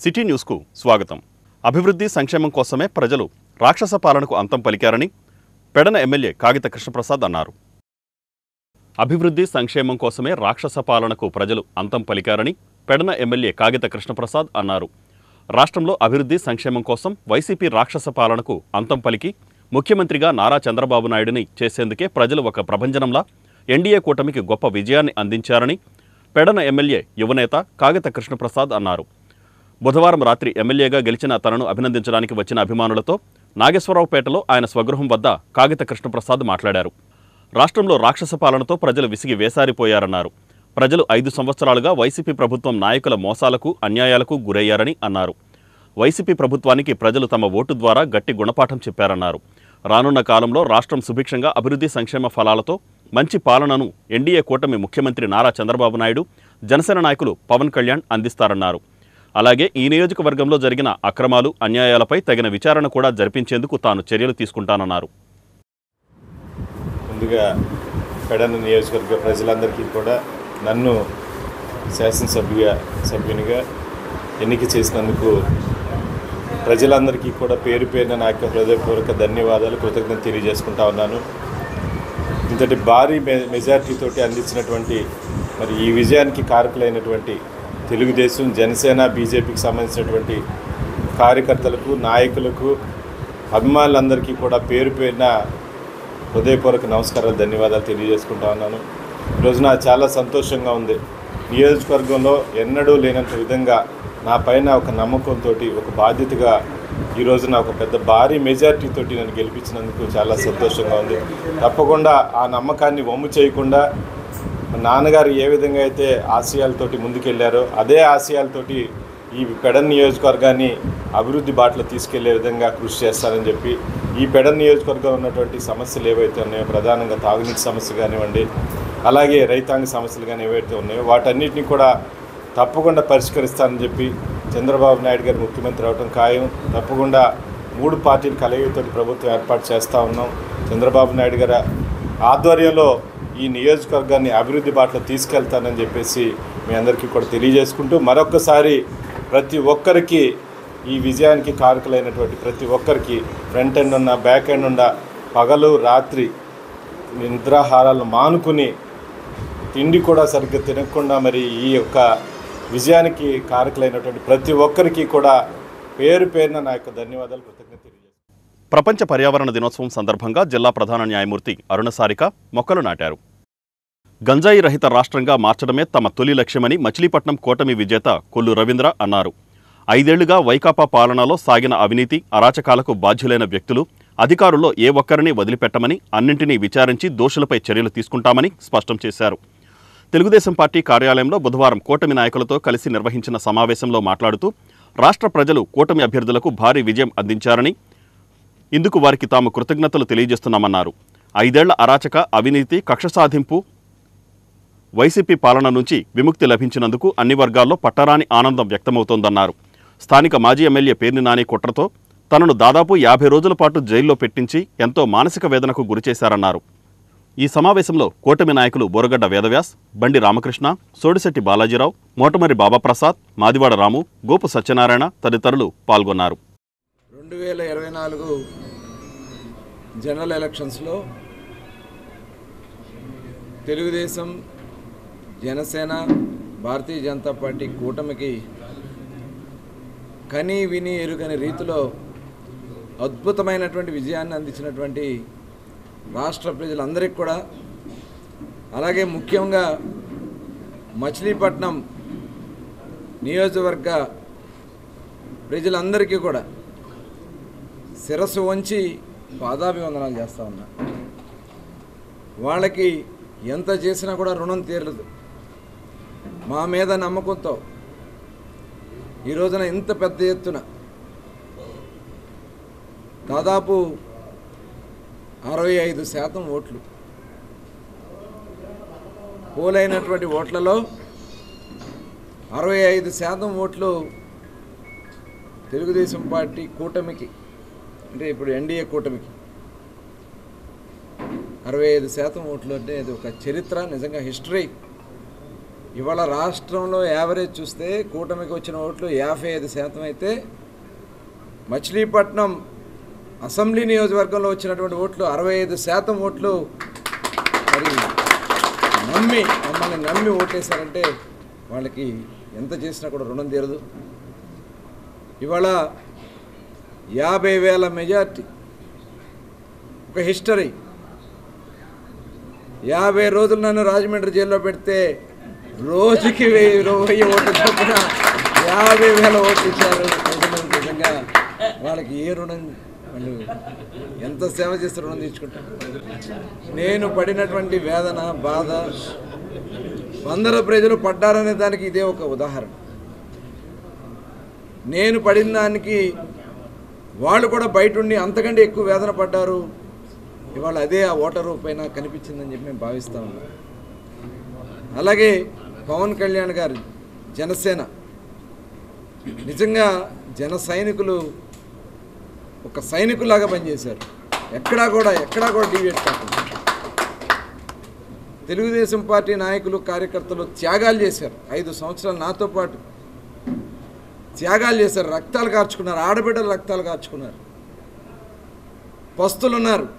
city న్యూస్కు స్వాగతం అభివృద్ధి సంక్షేమం కోసమే ప్రజలు రాక్షస పాలనకు అంతం పలికారని పెడన ఎమ్మెల్యే కాగిత కృష్ణప్రసాద్ అన్నారు అభివృద్ధి సంక్షేమం కోసమే రాక్షస పాలనకు ప్రజలు అంతం పలికారని పెడన ఎమ్మెల్యే కాగిత కృష్ణప్రసాద్ అన్నారు రాష్ట్రంలో అభివృద్ధి సంక్షేమం కోసం వైసీపీ రాక్షస పాలనకు అంతం పలికి ముఖ్యమంత్రిగా నారా చంద్రబాబు నాయుడిని చేసేందుకే ప్రజలు ఒక ప్రభంజనంలా ఎన్డీఏ కూటమికి గొప్ప విజయాన్ని అందించారని పెడన ఎమ్మెల్యే యువనేత కాగిత కృష్ణప్రసాద్ అన్నారు బుధవారం రాత్రి ఎమ్మెల్యేగా గెలిచిన తనను అభినందించడానికి వచ్చిన అభిమానులతో నాగేశ్వరరావుపేటలో ఆయన స్వగృహం వద్ద కాగిత కృష్ణప్రసాద్ మాట్లాడారు రాష్ట్రంలో రాక్షస పాలనతో ప్రజలు విసిగి వేసారిపోయారన్నారు ప్రజలు ఐదు సంవత్సరాలుగా వైసీపీ ప్రభుత్వం నాయకుల మోసాలకు అన్యాయాలకు గురయ్యారని అన్నారు వైసీపీ ప్రభుత్వానికి ప్రజలు తమ ఓటు ద్వారా గట్టి గుణపాఠం చెప్పారన్నారు రానున్న కాలంలో రాష్ట్రం సుభిక్షంగా అభివృద్ధి సంక్షేమ ఫలాలతో మంచి పాలనను ఎన్డీఏ కూటమి ముఖ్యమంత్రి నారా చంద్రబాబు నాయుడు జనసేన నాయకులు పవన్ కళ్యాణ్ అందిస్తారన్నారు అలాగే ఈ నియోజకవర్గంలో జరిగిన అక్రమాలు అన్యాయాలపై తగిన విచారణ కూడా జరిపించేందుకు తాను చర్యలు తీసుకుంటానన్నారు ముందుగా పెడన నియోజకవర్గ ప్రజలందరికీ కూడా నన్ను శాసనసభ్యుగా సభ్యునిగా ఎన్నిక చేసినందుకు ప్రజలందరికీ కూడా పేరు పేరున నా యొక్క హృదయపూర్వక ధన్యవాదాలు కృతజ్ఞత తెలియజేసుకుంటా ఉన్నాను ఇంతటి భారీ మె మెజార్టీతోటి అందించినటువంటి మరి ఈ విజయానికి కారకులైనటువంటి తెలుగుదేశం జనసేన బీజేపీకి సంబంధించినటువంటి కార్యకర్తలకు నాయకులకు అభిమానులందరికీ కూడా పేరు పేరున హృదయపూర్వక నమస్కారాలు ధన్యవాదాలు తెలియజేసుకుంటా ఉన్నాను ఈరోజు నాకు చాలా సంతోషంగా ఉంది నియోజకవర్గంలో ఎన్నడూ లేనంత విధంగా నా పైన ఒక నమ్మకంతో ఒక బాధ్యతగా ఈ రోజున ఒక పెద్ద భారీ మెజారిటీతో నన్ను గెలిపించినందుకు చాలా సంతోషంగా ఉంది తప్పకుండా ఆ నమ్మకాన్ని వమ్ము చేయకుండా మా నాన్నగారు ఏ విధంగా అయితే ఆశయాలతోటి ముందుకెళ్లారో అదే ఆశయాలతోటి ఈ పెడన్ నియోజకవర్గాన్ని అభివృద్ధి బాటలో తీసుకెళ్లే విధంగా కృషి చేస్తానని చెప్పి ఈ పెడన్ నియోజకవర్గంలో ఉన్నటువంటి సమస్యలు ఏవైతే ఉన్నాయో ప్రధానంగా తాగునీటి సమస్య కానివ్వండి అలాగే రైతాంగ సమస్యలు కానీ ఏవైతే ఉన్నాయో వాటన్నిటిని కూడా తప్పకుండా పరిష్కరిస్తానని చెప్పి చంద్రబాబు నాయుడు గారు ముఖ్యమంత్రి అవడం ఖాయం తప్పకుండా మూడు పార్టీల కలయికతో ప్రభుత్వం ఏర్పాటు చేస్తూ ఉన్నాం చంద్రబాబు నాయుడు గారి ఆధ్వర్యంలో ఈ నియోజకవర్గాన్ని అభివృద్ధి బాటలో తీసుకెళ్తానని చెప్పేసి మీ అందరికీ కూడా తెలియజేసుకుంటూ మరొకసారి ప్రతి ఒక్కరికి ఈ విజయానికి కారకులైనటువంటి ప్రతి ఒక్కరికి ఫ్రంట్ ఎండ్ ఉన్న బ్యాక్ ఎండ్ ఉన్న పగలు రాత్రి నిద్రాహారాలను మానుకుని తిండి కూడా సరిగ్గా తినకుండా మరి ఈ యొక్క విజయానికి కారకులైనటువంటి ప్రతి ఒక్కరికి కూడా పేరు పేరున నా యొక్క ధన్యవాదాలు కృతజ్ఞత తెలియజేస్తాను ప్రపంచ పర్యావరణ దినోత్సవం సందర్భంగా జిల్లా ప్రధాన న్యాయమూర్తి అరుణసారిక మొక్కలు నాటారు గంజాయి రహిత రాష్ట్రంగా మార్చడమే తమ తొలి లక్ష్యమని మచిలీపట్నం కూటమి విజేత కొల్లు రవీంద్ర అన్నారు ఐదేళ్లుగా వైకాపా పాలనలో సాగిన అవినీతి అరాచకాలకు బాధ్యులైన వ్యక్తులు అధికారుల్లో ఏ ఒక్కరిని వదిలిపెట్టమని అన్నింటినీ విచారించి దోషులపై చర్యలు తీసుకుంటామని స్పష్టం చేశారు తెలుగుదేశం పార్టీ కార్యాలయంలో బుధవారం కూటమి నాయకులతో కలిసి నిర్వహించిన సమావేశంలో మాట్లాడుతూ రాష్ట్ర ప్రజలు కూటమి అభ్యర్థులకు భారీ విజయం అందించారని ఇందుకు వారికి తాము కృతజ్ఞతలు తెలియజేస్తున్నామన్నారు ఐదేళ్ల అరాచక అవినీతి కక్ష సాధింపు వైసీపీ పాలన నుంచి విముక్తి లభించినందుకు అన్ని వర్గాల్లో పట్టరాని ఆనందం వ్యక్తమవుతోందన్నారు స్థానిక మాజీ ఎమ్మెల్యే పేర్ని నాని కుట్రతో తనను దాదాపు యాభై రోజుల పాటు జైల్లో పెట్టించి ఎంతో మానసిక వేదనకు గురిచేశారన్నారు ఈ సమావేశంలో కూటమి నాయకులు బోరగడ్డ వేదవ్యాస్ బండి రామకృష్ణ సోడిశెట్టి బాలాజీరావు మోటమరి బాబాప్రసాద్ మాదివాడ రాము గోపు సత్యనారాయణ తదితరులు పాల్గొన్నారు రెండు వేల ఇరవై నాలుగు జనరల్ ఎలక్షన్స్లో తెలుగుదేశం జనసేన భారతీయ జనతా పార్టీ కూటమికి కని విని ఎరుగని రీతిలో అద్భుతమైనటువంటి విజయాన్ని అందించినటువంటి రాష్ట్ర ప్రజలందరికీ కూడా అలాగే ముఖ్యంగా మచిలీపట్నం నియోజకవర్గ ప్రజలందరికీ కూడా శిరస్సు వంచి పాదాభివందనాలు చేస్తా ఉన్నా వాళ్ళకి ఎంత చేసినా కూడా రుణం తీరదు మా మీద నమ్మకంతో ఈ రోజున ఇంత పెద్ద ఎత్తున దాదాపు అరవై ఐదు శాతం ఓట్లు పోలైనటువంటి ఓట్లలో అరవై ఐదు శాతం ఓట్లు తెలుగుదేశం పార్టీ కూటమికి అంటే ఇప్పుడు ఎన్డీఏ కూటమికి అరవై ఐదు శాతం ఓట్లు అంటే అది ఒక చరిత్ర నిజంగా హిస్టరీ ఇవాళ రాష్ట్రంలో యావరేజ్ చూస్తే కూటమికి వచ్చిన ఓట్లు యాభై ఐదు శాతం అయితే మచిలీపట్నం అసెంబ్లీ నియోజకవర్గంలో వచ్చినటువంటి ఓట్లు అరవై ఐదు శాతం ఓట్లు మరి నమ్మి మమ్మల్ని నమ్మి ఓటేశారంటే వాళ్ళకి ఎంత చేసినా కూడా రుణం తీరదు ఇవాళ యాభై వేల మెజార్టీ ఒక హిస్టరీ యాభై రోజులు నన్ను రాజమండ్రి జైల్లో పెడితే రోజుకి వెయ్యి రూ- వెయ్యి ఓట్లు చొప్పున యాభై వేల ఓట్లు ఇచ్చారు ప్రజలు నిజంగా వాళ్ళకి ఏ రుణం వాళ్ళు ఎంత సేవ చేస్తే రుణం తీర్చుకుంటారు నేను పడినటువంటి వేదన బాధ వందల ప్రజలు పడ్డారనే దానికి ఇదే ఒక ఉదాహరణ నేను పడిన దానికి వాళ్ళు కూడా బయట ఉండి అంతకంటే ఎక్కువ వేదన పడ్డారు ఇవాళ అదే ఆ ఓటరు పైన కనిపించిందని చెప్పి మేము భావిస్తా ఉన్నాం అలాగే పవన్ కళ్యాణ్ గారు జనసేన నిజంగా జన సైనికులు ఒక సైనికులాగా పనిచేశారు ఎక్కడా కూడా ఎక్కడా కూడా డివేట్ కాకుండా తెలుగుదేశం పార్టీ నాయకులు కార్యకర్తలు త్యాగాలు చేశారు ఐదు సంవత్సరాలు నాతో పాటు త్యాగాలు చేశారు రక్తాలు కార్చుకున్నారు ఆడబిడ్డలు రక్తాలు కార్చుకున్నారు పస్తులు ఉన్నారు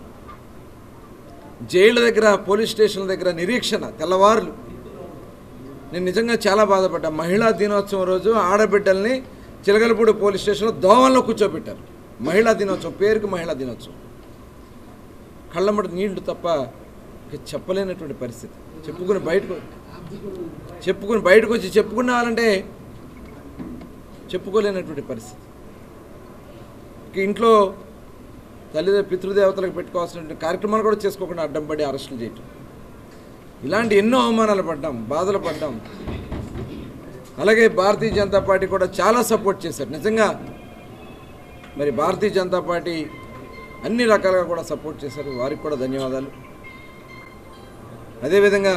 జైళ్ళ దగ్గర పోలీస్ స్టేషన్ల దగ్గర నిరీక్షణ తెల్లవారులు నేను నిజంగా చాలా బాధపడ్డా మహిళా దినోత్సవం రోజు ఆడబిడ్డల్ని చిలకలపూడి పోలీస్ స్టేషన్లో దోవల్లో కూర్చోబెట్టారు మహిళా దినోత్సవం పేరుకి మహిళా దినోత్సవం కళ్ళమ్మటి నీళ్లు తప్ప ఇక చెప్పలేనటువంటి పరిస్థితి చెప్పుకుని బయటకు చెప్పుకుని బయటకు వచ్చి చెప్పుకున్నావాలంటే చెప్పుకోలేనటువంటి పరిస్థితి ఇక ఇంట్లో తల్లిదండ్రుల పితృదేవతలకు పెట్టుకోవాల్సినటువంటి కార్యక్రమాలు కూడా చేసుకోకుండా అడ్డం పడి అరెస్టులు చేయటం ఇలాంటి ఎన్నో అవమానాలు పడ్డాం బాధలు పడ్డాం అలాగే భారతీయ జనతా పార్టీ కూడా చాలా సపోర్ట్ చేశారు నిజంగా మరి భారతీయ జనతా పార్టీ అన్ని రకాలుగా కూడా సపోర్ట్ చేశారు వారికి కూడా ధన్యవాదాలు అదేవిధంగా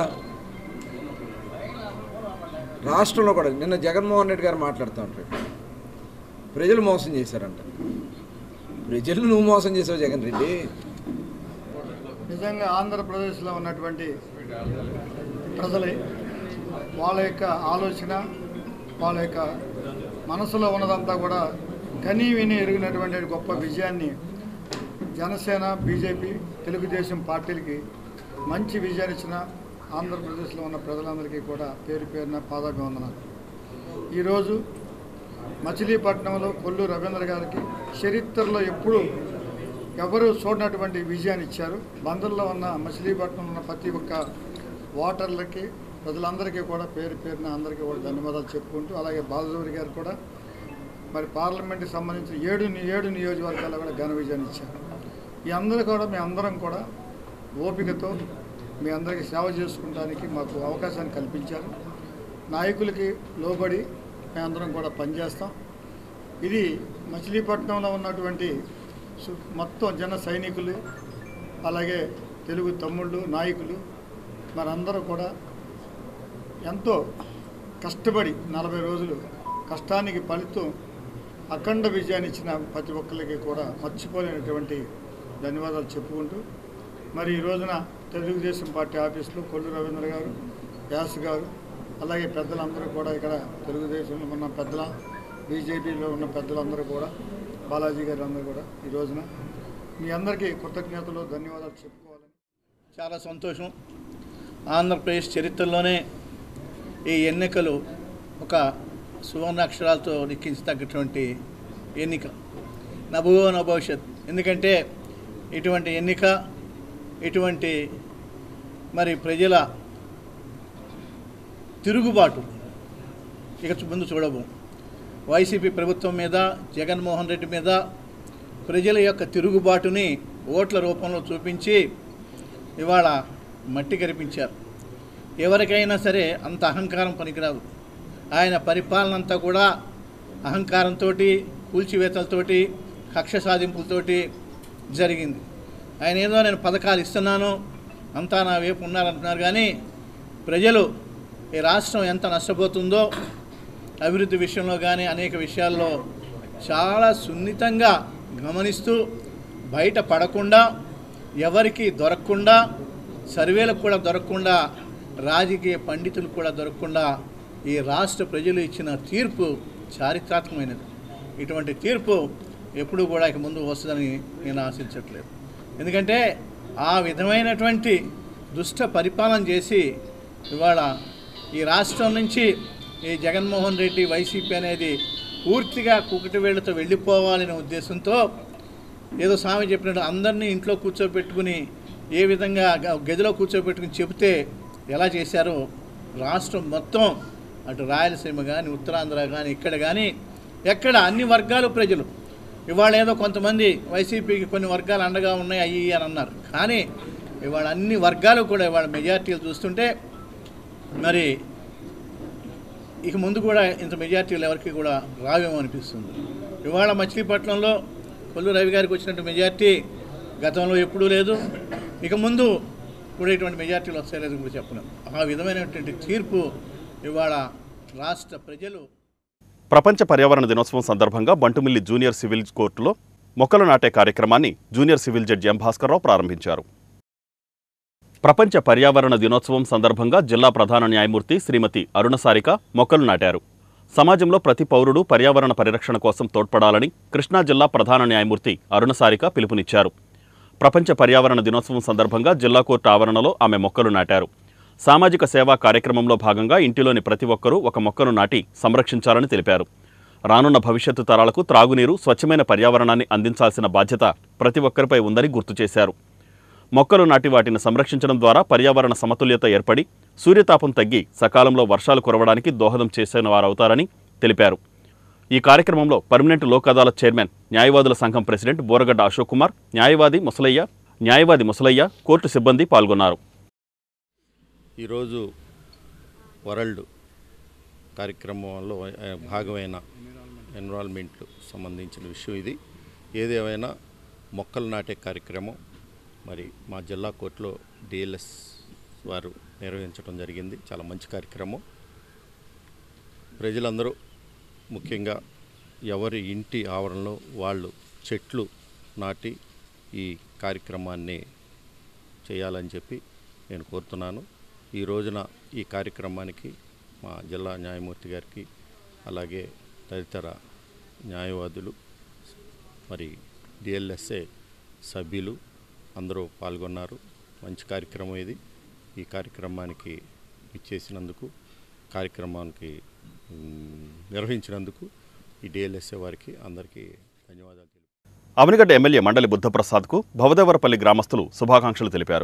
రాష్ట్రంలో కూడా నిన్న జగన్మోహన్ రెడ్డి గారు మాట్లాడుతూ ఉంటారు ప్రజలు మోసం చేశారంట ప్రజలు నువ్వు మోసం చేసావు జగన్ రెడ్డి నిజంగా ఆంధ్రప్రదేశ్లో ఉన్నటువంటి ప్రజలే వాళ్ళ యొక్క ఆలోచన వాళ్ళ యొక్క మనసులో ఉన్నదంతా కూడా కనీ విని ఎరిగినటువంటి గొప్ప విజయాన్ని జనసేన బీజేపీ తెలుగుదేశం పార్టీలకి మంచి విజయాన్ని ఇచ్చిన ఆంధ్రప్రదేశ్లో ఉన్న ప్రజలందరికీ కూడా పేరు పేరున పాదాభివందనాలు ఈరోజు మచిలీపట్నంలో కొల్లు రవీంద్ర గారికి చరిత్రలో ఎప్పుడు ఎవరు చూడనటువంటి విజయాన్ని ఇచ్చారు బందర్లో ఉన్న మచిలీపట్నంలో ఉన్న ప్రతి ఒక్క ఓటర్లకి ప్రజలందరికీ కూడా పేరు పేరున అందరికీ కూడా ధన్యవాదాలు చెప్పుకుంటూ అలాగే బాలజోరి గారు కూడా మరి పార్లమెంట్కి సంబంధించిన ఏడు ని- ఏడు నియోజకవర్గాల్లో కూడా ఘన విజయాన్ని ఇచ్చారు ఈ అందరూ కూడా మీ అందరం కూడా ఓపికతో మీ అందరికీ సేవ చేసుకోవడానికి మాకు అవకాశాన్ని కల్పించారు నాయకులకి లోబడి మేమందరం కూడా పనిచేస్తాం ఇది మచిలీపట్నంలో ఉన్నటువంటి సు- మొత్తం జన సైనికులు అలాగే తెలుగు తమ్ముళ్ళు నాయకులు మనందరూ కూడా ఎంతో కష్టపడి నలభై రోజులు కష్టానికి ఫలితం అఖండ విజయాన్ని ఇచ్చిన ప్రతి ఒక్కరికి కూడా మర్చిపోలేనటువంటి ధన్యవాదాలు చెప్పుకుంటూ మరి ఈ రోజున తెలుగుదేశం పార్టీ ఆఫీసులో కొల్లు రవీంద్ర గారు వ్యాస్ గారు అలాగే పెద్దలందరూ కూడా ఇక్కడ తెలుగుదేశంలో ఉన్న పెద్దల బీజేపీలో ఉన్న పెద్దలందరూ కూడా బాలాజీ గారు అందరూ కూడా ఈ రోజున మీ అందరికీ కృతజ్ఞతలు ధన్యవాదాలు చెప్పుకోవాలని చాలా సంతోషం ఆంధ్రప్రదేశ్ చరిత్రలోనే ఈ ఎన్నికలు ఒక సువర్ణాక్షరాలతో లిఖించదగ్గటువంటి ఎన్నిక నభో నా భవిష్యత్ ఎందుకంటే ఇటువంటి ఎన్నిక ఇటువంటి మరి ప్రజల తిరుగుబాటు ఇక ముందు చూడము వైసీపీ ప్రభుత్వం మీద జగన్మోహన్ రెడ్డి మీద ప్రజల యొక్క తిరుగుబాటుని ఓట్ల రూపంలో చూపించి ఇవాళ మట్టి కరిపించారు ఎవరికైనా సరే అంత అహంకారం పనికిరాదు ఆయన పరిపాలన అంతా కూడా అహంకారంతో కూల్చివేతలతోటి కక్ష సాధింపులతోటి జరిగింది ఆయన ఏదో నేను పథకాలు ఇస్తున్నాను అంతా నా వైపు ఉన్నారంటున్నారు కానీ ప్రజలు ఈ రాష్ట్రం ఎంత నష్టపోతుందో అభివృద్ధి విషయంలో కానీ అనేక విషయాల్లో చాలా సున్నితంగా గమనిస్తూ బయట పడకుండా ఎవరికి దొరకకుండా సర్వేలకు కూడా దొరకకుండా రాజకీయ పండితులు కూడా దొరకకుండా ఈ రాష్ట్ర ప్రజలు ఇచ్చిన తీర్పు చారిత్రాత్మకమైనది ఇటువంటి తీర్పు ఎప్పుడు కూడా ఇక ముందు వస్తుందని నేను ఆశించట్లేదు ఎందుకంటే ఆ విధమైనటువంటి దుష్ట పరిపాలన చేసి ఇవాళ ఈ రాష్ట్రం నుంచి ఈ జగన్మోహన్ రెడ్డి వైసీపీ అనేది పూర్తిగా కుకటి వేళ్లతో వెళ్ళిపోవాలనే ఉద్దేశంతో ఏదో స్వామి చెప్పినట్టు అందరినీ ఇంట్లో కూర్చోబెట్టుకుని ఏ విధంగా గ- గదిలో కూర్చోబెట్టుకుని చెబితే ఎలా చేశారో రాష్ట్రం మొత్తం అటు రాయలసీమ కానీ ఉత్తరాంధ్ర కానీ ఇక్కడ కానీ ఎక్కడ అన్ని వర్గాలు ప్రజలు ఇవాళ ఏదో కొంతమంది వైసీపీకి కొన్ని వర్గాలు అండగా ఉన్నాయి అయ్యి అని అన్నారు కానీ ఇవాళ అన్ని వర్గాలు కూడా ఇవాళ మెజార్టీలు చూస్తుంటే మరి ఇక ముందు కూడా ఇంత మెజార్టీలు ఎవరికి కూడా రావేమో అనిపిస్తుంది ఇవాళ మచిలీపట్నంలో కొల్లు రవి గారికి వచ్చినట్టు మెజార్టీ గతంలో ఎప్పుడూ లేదు ఇక ముందు కూడా ఇటువంటి మెజార్టీలు వస్తాయలేదు కూడా చెప్పలేం ఆ విధమైనటువంటి తీర్పు ఇవాళ రాష్ట్ర ప్రజలు ప్రపంచ పర్యావరణ దినోత్సవం సందర్భంగా బంటుమిల్లి జూనియర్ సివిల్ కోర్టులో మొక్కలు నాటే కార్యక్రమాన్ని junior civil judge M Bhaskar Rao ప్రారంభించారు ప్రపంచ పర్యావరణ దినోత్సవం సందర్భంగా జిల్లా ప్రధాన న్యాయమూర్తి శ్రీమతి అరుణసారిక మొక్కలు నాటారు సమాజంలో ప్రతి పౌరుడు పర్యావరణ పరిరక్షణ కోసం తోడ్పడాలని కృష్ణా జిల్లా ప్రధాన న్యాయమూర్తి అరుణసారిక పిలుపునిచ్చారు ప్రపంచ పర్యావరణ దినోత్సవం సందర్భంగా జిల్లా కోర్టు ఆవరణలో ఆమె మొక్కలు నాటారు సామాజిక సేవా కార్యక్రమంలో భాగంగా ఇంటిలోని ప్రతి ఒక్కరూ ఒక మొక్కను నాటి సంరక్షించాలని తెలిపారు రానున్న భవిష్యత్తు తరాలకు త్రాగునీరు స్వచ్ఛమైన పర్యావరణాన్ని అందించాల్సిన బాధ్యత ప్రతి ఒక్కరిపై ఉందని గుర్తు చేశారు మొక్కలు నాటి వాటిని సంరక్షించడం ద్వారా పర్యావరణ సమతుల్యత ఏర్పడి సూర్యతాపం తగ్గి సకాలంలో వర్షాలు కురవడానికి దోహదం చేసిన వారవుతారని తెలిపారు ఈ కార్యక్రమంలో పర్మనెంట్ లోక్ అదాలత్ చైర్మన్ న్యాయవాదుల సంఘం ప్రెసిడెంట్ బోరగడ్డ అశోక్ కుమార్ న్యాయవాది ముసలయ్య న్యాయవాది ముసలయ్య కోర్టు సిబ్బంది పాల్గొన్నారు ఈరోజు వరల్డ్ కార్యక్రమంలో ఆ, భాగమైన ఎన్విరాన్మెంట్ సంబంధించిన విషయం ఇది ఏదేమైనా మొక్కలు నాటే కార్యక్రమం మరి మా జిల్లా కోర్టులో డిఎల్ఎస్ వారు నిర్వహించడం జరిగింది చాలా మంచి కార్యక్రమం ప్రజలందరూ ముఖ్యంగా ఎవరి ఇంటి ఆవరణలో వాళ్ళు చెట్లు నాటి ఈ కార్యక్రమాన్ని చేయాలని చెప్పి నేను కోరుతున్నాను ఈ రోజున ఈ కార్యక్రమానికి మా జిల్లా న్యాయమూర్తి గారికి అలాగే తదితర న్యాయవాదులు మరి డిఎల్ఎస్ఏ సభ్యులు అందరూ పాల్గొన్నారు మంచి కార్యక్రమం ఇది ఈ కార్యక్రమానికి ఇచ్చేసినందుకు కార్యక్రమానికి మ్, నిర్వహించినందుకు ఈ డిఎల్ఎస్ఏ వారికి అందరికీ ధన్యవాదాలు తెలుపు అవనిగడ్డ ఎమ్మెల్యే మండలి బుద్ధప్రసాద్కు భవదేవరపల్లి గ్రామస్తులు శుభాకాంక్షలు తెలిపారు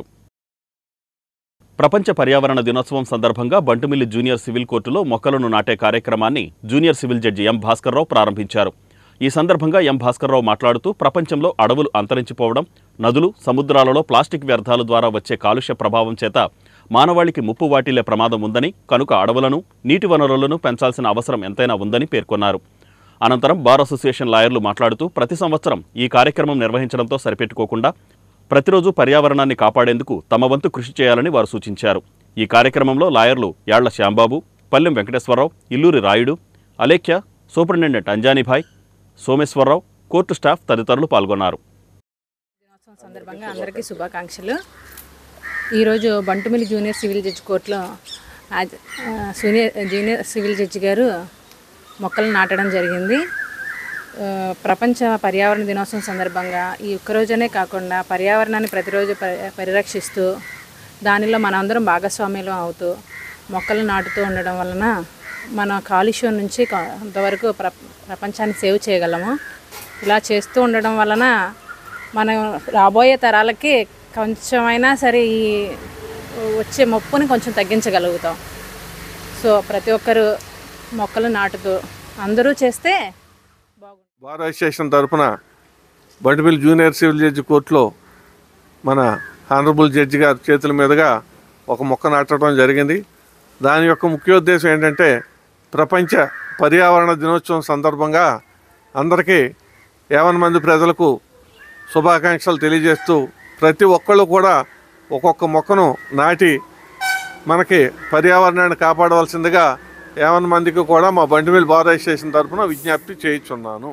ప్రపంచ పర్యావరణ దినోత్సవం సందర్భంగా బంటుమిల్లి జూనియర్ సివిల్ కోర్టులో మొక్కలను నాటే కార్యక్రమాన్ని junior civil judge M Bhaskar Rao ప్రారంభించారు ఈ సందర్భంగా ఎం భాస్కర్రావు మాట్లాడుతూ ప్రపంచంలో అడవులు అంతరించిపోవడం నదులు సముద్రాలలో ప్లాస్టిక్ వ్యర్థాల ద్వారా వచ్చే కాలుష్య ప్రభావం చేత మానవాళికి ముప్పు వాటిల్లే ప్రమాదం ఉందని కనుక అడవులను నీటి వనరులను పెంచాల్సిన అవసరం ఎంతైనా ఉందని పేర్కొన్నారు అనంతరం బార్ అసోసియేషన్ లాయర్లు మాట్లాడుతూ ప్రతి సంవత్సరం ఈ కార్యక్రమం నిర్వహించడంతో సరిపెట్టుకోకుండా ప్రతిరోజు పర్యావరణాన్ని కాపాడేందుకు తమ వంతు కృషి చేయాలని వారు సూచించారు ఈ కార్యక్రమంలో లాయర్లు Yalla Shyambabu Pallem Venkateswara Rao Illuri Rayudu Alekhya superintendent Anjanibhai Someswara Rao court staff తదితరులు పాల్గొన్నారు దినోత్సవం సందర్భంగా అందరికీ శుభాకాంక్షలు ఈరోజు బంటుమిల్లి జూనియర్ సివిల్ జడ్జి కోర్టులో యాజ్- ఆ, సీనియర్ జూనియర్ సివిల్ జడ్జి గారు మొక్కలు నాటడం జరిగింది ఆ, ప్రపంచ పర్యావరణ దినోత్సవం సందర్భంగా ఈ ఒక్క రోజనే కాకుండా పర్యావరణాన్ని ప్రతిరోజు పరి- పరిరక్షిస్తూ దానిలో మనందరం భాగస్వామ్యం అవుతూ మొక్కలు నాటుతూ ఉండడం వలన మన కాలుష్యం నుంచి కొ- కొంతవరకు ప్ర ప్రపంచాన్ని సేవ్ చేయగలము ఇలా చేస్తూ ఉండడం వలన మనం రాబోయే తరాలకి కొంచెమైనా సరే ఈ వచ్చే ముప్పుని కొంచెం తగ్గించగలుగుతాం సో ప్రతి ఒక్కరు మొక్కలు నాటుతూ అందరూ చేస్తే బాగుంటుంది బార్ అసోసియేషన్ తరఫున బండిపల్లి జూనియర్ సివిల్ జడ్జి కోర్టులో మన హానరబుల్ జడ్జి గారి చేతుల మీదుగా ఒక మొక్క నాటడం జరిగింది దాని యొక్క ముఖ్యోద్దేశం ఏంటంటే ప్రపంచ పర్యావరణ దినోత్సవం సందర్భంగా అందరికీ యావన్ మంది ప్రజలకు శుభాకాంక్షలు తెలియజేస్తూ ప్రతి ఒక్కళ్ళు కూడా ఒక్కొక్క మొక్కను నాటి మనకి పర్యావరణాన్ని కాపాడవలసిందిగా యావన్ మందికి కూడా మా బండిమిల్ బార్ అసోసియేషన్ తరఫున విజ్ఞప్తి చేయించున్నాను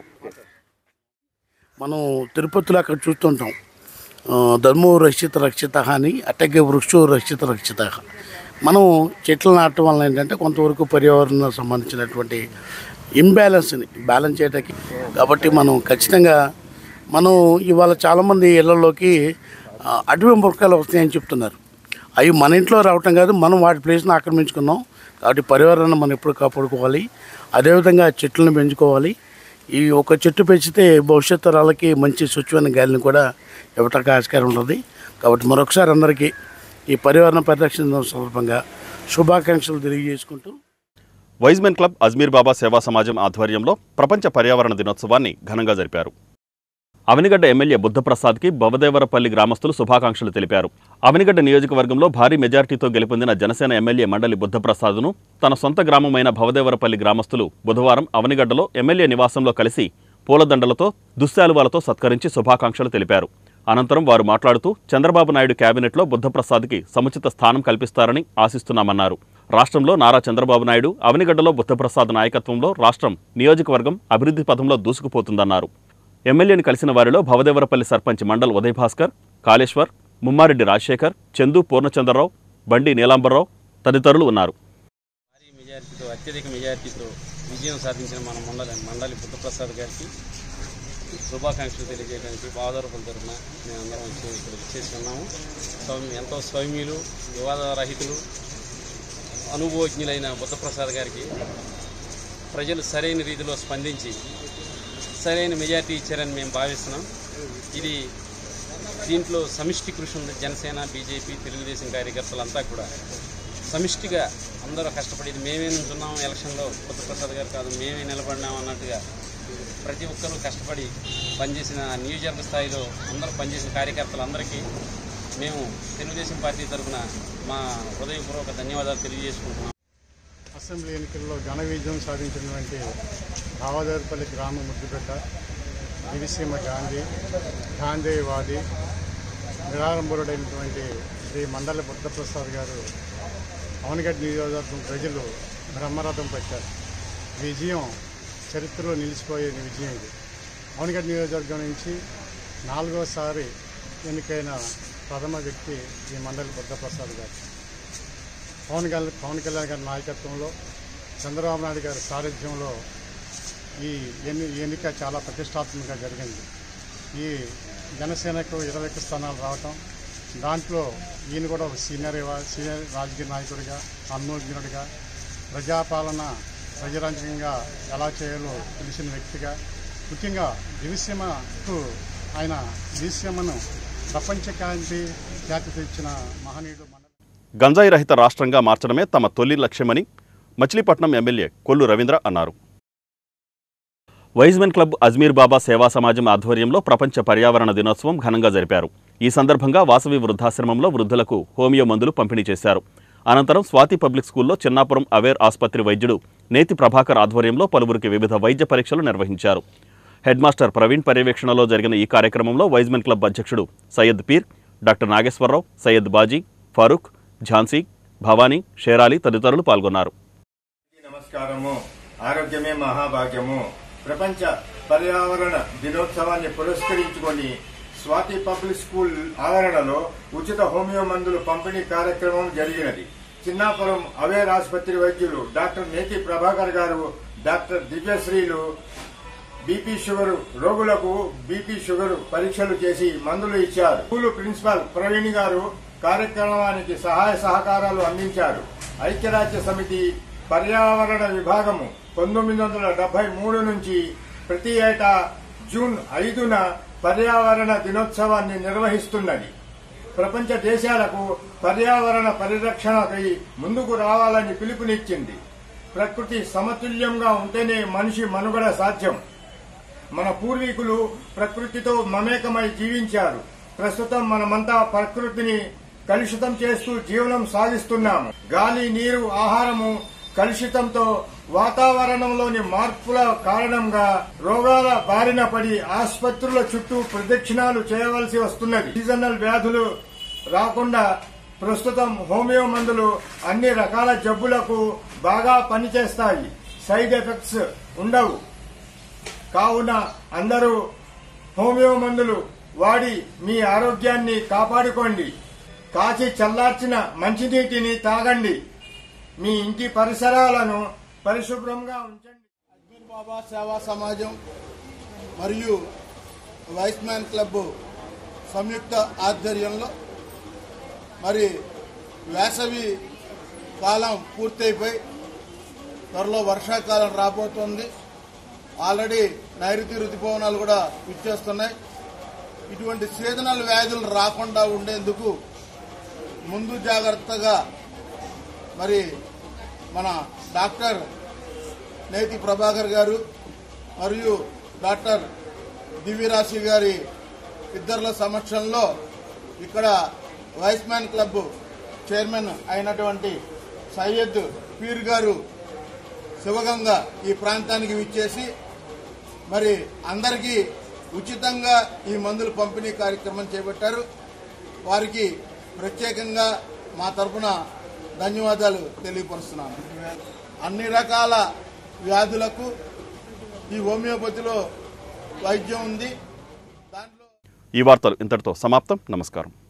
మనం తిరుపతిలో అక్కడ చూస్తుంటాం ఆ, ధర్మో రక్షిత రక్షిత అని అట్టగే వృక్షో రక్షిత రక్షిత మనం చెట్లు నాటడం వల్ల ఏంటంటే కొంతవరకు పర్యావరణం సంబంధించినటువంటి ఇంబ్యాలెన్స్ని బ్యాలెన్స్ చేయడానికి కాబట్టి మనం ఖచ్చితంగా మనం ఇవాళ చాలామంది ఇళ్లలోకి ఆ, అడవి మొక్కలు వస్తాయని చెప్తున్నారు అవి మన ఇంట్లో రావటం కాదు మనం వాటి ప్లేస్ని ఆక్రమించుకున్నాం కాబట్టి పర్యావరణం మనం ఎప్పుడు కాపాడుకోవాలి అదేవిధంగా చెట్లను పెంచుకోవాలి ఈ ఒక చెట్టు పెంచితే భవిష్యత్ తరాలకి మంచి స్వచ్ఛమైన గాలిని కూడా ఇవ్వటానికి ఆస్కారం ఉంటుంది కాబట్టి మరొకసారి అందరికీ ఈ పర్యావరణ పరిరక్షణ దినం సందర్భంగా శుభాకాంక్షలు తెలియజేసుకుంటూ వైజ్మెన్ క్లబ్ అజ్మీర్ బాబా సేవా సమాజం ఆధ్వర్యంలో ప్రపంచ పర్యావరణ దినోత్సవాన్ని ఘనంగా జరిపారు అవనిగడ్డ ఎమ్మెల్యే బుద్ధప్రసాద్కి భవదేవరపల్లి గ్రామస్తులు శుభాకాంక్షలు తెలిపారు అవనిగడ్డ నియోజకవర్గంలో భారీ మెజార్టీతో గెలుపొందిన జనసేన ఎమ్మెల్యే మండలి బుద్ధప్రసాద్ను తన సొంత గ్రామమైన భవదేవరపల్లి గ్రామస్తులు బుధవారం అవనిగడ్డలో ఎమ్మెల్యే నివాసంలో కలిసి పూలదండలతో దుశ్శాలువాలతో సత్కరించి శుభాకాంక్షలు తెలిపారు అనంతరం వారు మాట్లాడుతూ చంద్రబాబు నాయుడు కేబినెట్లో బుద్ధప్రసాద్కి సముచిత స్థానం కల్పిస్తారని ఆశిస్తున్నామన్నారు రాష్ట్రంలో నారా చంద్రబాబు నాయుడు అవనిగడ్డలో బుద్ధప్రసాద్ నాయకత్వంలో రాష్ట్రం నియోజకవర్గం అభివృద్ధి పథంలో దూసుకుపోతుందన్నారు ఎమ్మెల్యేని కలిసిన వారిలో భవదేవరపల్లి సర్పంచ్ మండల్ ఉదయ్ భాస్కర్ కాళేశ్వర్ ముమ్మారెడ్డి రాజశేఖర్ చందు పూర్ణచంద్రరావు బండి నీలాంబరరావు తదితరులు ఉన్నారు భారీ మెజారిటీతో అత్యధిక మెజారిటీతో విజయం సాధించిన మన మండలి మండలి బుద్ధప్రసాద్ గారికి శుభాకాంక్షలు తెలియజేయడానికి బావదరపుల తరఫున మేమందరం వచ్చి ఇక్కడ వచ్చేసి ఉన్నాము సౌమ్య ఎంతో సౌమ్యులు వివాద రహితులు అనుభవజ్ఞులైన బుద్ధప్రసాద్ గారికి ప్రజలు సరైన రీతిలో స్పందించి సరైన మెజారిటీ ఇచ్చారని మేము భావిస్తున్నాం ఇది దీంట్లో సమిష్టి కృషి ఉంది జనసేన బీజేపీ తెలుగుదేశం కార్యకర్తలంతా కూడా సమిష్టిగా అందరూ కష్టపడి ఇది మేమే నుంచున్నాం ఎలక్షన్లో బుద్ధప్రసాద్ గారు కాదు మేమే నిలబడినాం అన్నట్టుగా ప్రతి ఒక్కరూ కష్టపడి పనిచేసిన నియోజకవర్గ స్థాయిలో అందరూ పనిచేసిన కార్యకర్తలందరికీ మేము తెలుగుదేశం పార్టీ తరఫున మా హృదయపూర్వక ధన్యవాదాలు తెలియజేసుకుంటున్నాం అసెంబ్లీ ఎన్నికల్లో ఘన విజయం సాధించినటువంటి రావదారిపల్లి గ్రామ ముద్దుబిడ్డ దివిసీమ గాంధీ గాంధీవాది నిరారంభుడైనటువంటి శ్రీ మండల బుద్ధప్రసాద్ గారు అవనగడ్డ నియోజకవర్గం ప్రజలు బ్రహ్మరథం పట్టారు ఈ విజయం చరిత్రలో నిలిచిపోయే విజయం ఇది అవనగడ్డ నియోజకవర్గం నుంచి నాలుగోసారి ఎన్నికైన ప్రథమ వ్యక్తి ఈ మండలి బుద్ధప్రసాద్ గారు పవన్ కళ్యాణ్ పవన్ కళ్యాణ్ గారి నాయకత్వంలో చంద్రబాబు నాయుడు గారి సారథ్యంలో ఈ ఎన్ని ఎన్నిక చాలా ప్రతిష్టాత్మకంగా జరిగింది ఈ జనసేనకు ఇరవై ఒక్క స్థానాలు రావటం దాంట్లో ఈయన కూడా ఒక సీనియర్ ఇవ- సీనియర్ రాజకీయ నాయకుడిగా అనుభవజ్ఞుడిగా ప్రజాపాలన ప్రజారంజకంగా ఎలా చేయాలో తెలిసిన వ్యక్తిగా ముఖ్యంగా దివిసీమకు ఆయన దివిసీమను ప్రపంచ కాంతి ఖ్యాతి తెచ్చిన మహనీయుడు మన గంజాయి రహిత రాష్ట్రంగా మార్చడమే తమ తొలి లక్ష్యమని మచిలీపట్నం ఎమ్మెల్యే కొల్లు రవీంద్ర అన్నారు వైజ్మెన్ క్లబ్ అజ్మీర్ బాబా సేవా సమాజం ఆధ్వర్యంలో ప్రపంచ పర్యావరణ దినోత్సవం ఘనంగా జరిపారు ఈ సందర్భంగా వాసవి వృద్ధాశ్రమంలో వృద్ధులకు హోమియో మందులు పంపిణీ చేశారు అనంతరం స్వాతి పబ్లిక్ స్కూల్లో చిన్నాపురం అవేర్ ఆసుపత్రి వైద్యుడు నేతి ప్రభాకర్ ఆధ్వర్యంలో పలువురికి వివిధ వైద్య పరీక్షలు నిర్వహించారు హెడ్ మాస్టర్ ప్రవీణ్ పర్యవేక్షణలో జరిగిన ఈ కార్యక్రమంలో వైజ్మెన్ క్లబ్ అధ్యక్షుడు సయ్యద్ పీర్ డాక్టర్ నాగేశ్వరరావు సయ్యద్ బాజీ ఫారూక్ ఝాన్సీ భవానీ షేరాలి తదితరులు పాల్గొన్నారు నమస్కారము ఆరోగ్యమే మహాభాగ్యము ప్రపంచ పర్యావరణ దినోత్సవాన్ని పురస్కరించుకొని స్వాతి పబ్లిక్ స్కూల్ ఆవరణలో ఉచిత హోమియో మందులు పంపిణీ కార్యక్రమం జరిగినది చిన్నాపురం అవేర్ ఆసుపత్రి వైద్యులు డాక్టర్ నేతి ప్రభాకర్ గారు డాక్టర్ దివ్యశ్రీలు బీపీ షుగర్ రోగులకు బీపీ షుగర్ పరీక్షలు చేసి మందులు ఇచ్చారు స్కూలు ప్రిన్సిపాల్ ప్రవీణ్ గారు కార్యక్రమానికి సహాయ సహకారాలు అందించారు ఐక్యరాజ్య సమితి పర్యావరణ విభాగము పంతొమ్మిది వందల డెబ్బై మూడు నుంచి ప్రతి ఏటా జూన్ ఐదున పర్యావరణ దినోత్సవాన్ని నిర్వహిస్తున్నది ప్రపంచ దేశాలకు పర్యావరణ పరిరక్షణకై ముందుకు రావాలని పిలుపునిచ్చింది ప్రకృతి సమతుల్యంగా ఉంటేనే మనిషి మనుగడ సాధ్యం మన పూర్వీకులు ప్రకృతితో మమేకమై జీవించారు ప్రస్తుతం మనమంతా ప్రకృతిని కలుషితం చేస్తూ జీవనం సాగిస్తున్నాము గాలి నీరు ఆహారము కలుషితంతో వాతావరణంలోని మార్పుల కారణంగా రోగాల బారిన పడి ఆసుపత్రుల చుట్టూ ప్రదక్షిణాలు చేయవలసి వస్తున్నది సీజనల్ వ్యాధులు రాకుండా ప్రస్తుతం హోమియో మందులు అన్ని రకాల జబ్బులకు బాగా పనిచేస్తాయి సైడ్ ఎఫెక్ట్స్ ఉండవు కావున అందరూ హోమియో మందులు వాడి మీ ఆరోగ్యాన్ని కాపాడుకోండి కాచి చల్లార్చిన మంచినీటిని తాగండి మీ ఇంటి పరిసరాలను పరిశుభ్రంగా ఉంచండి అజ్మీర్ బాబా సేవా సమాజం మరియు వైస్ మ్యాన్ క్లబ్ సంయుక్త ఆధ్వర్యంలో మరి వేసవి కాలం పూర్తయిపోయి త్వరలో వర్షాకాలం రాబోతోంది ఆల్రెడీ నైరుతి ఋతుపవనాలు కూడా ఇచ్చేస్తున్నాయి ఇటువంటి సీజనల్ వ్యాధులు రాకుండా ఉండేందుకు ముందు జాగ్రత్తగా మరి మన డాక్టర్ నేతి ప్రభాకర్ గారు మరియు డాక్టర్ దివ్యరాశి గారి ఇద్దరుల సమక్షంలో ఇక్కడ వైస్ మ్యాన్ క్లబ్ చైర్మన్ అయినటువంటి సయ్యద్ పీర్ గారు శివగంగ ఈ ప్రాంతానికి విచ్చేసి మరి అందరికీ ఉచితంగా ఈ మందులు పంపిణీ కార్యక్రమం చేపట్టారు వారికి ప్రత్యేకంగా మా తరపున ధన్యవాదాలు తెలియపరుస్తున్నాను అన్ని రకాల వ్యాధులకు ఈ హోమియోపతిలో వైద్యం ఉంది ఈ వార్తలు ఇంతటితో సమాప్తం నమస్కారం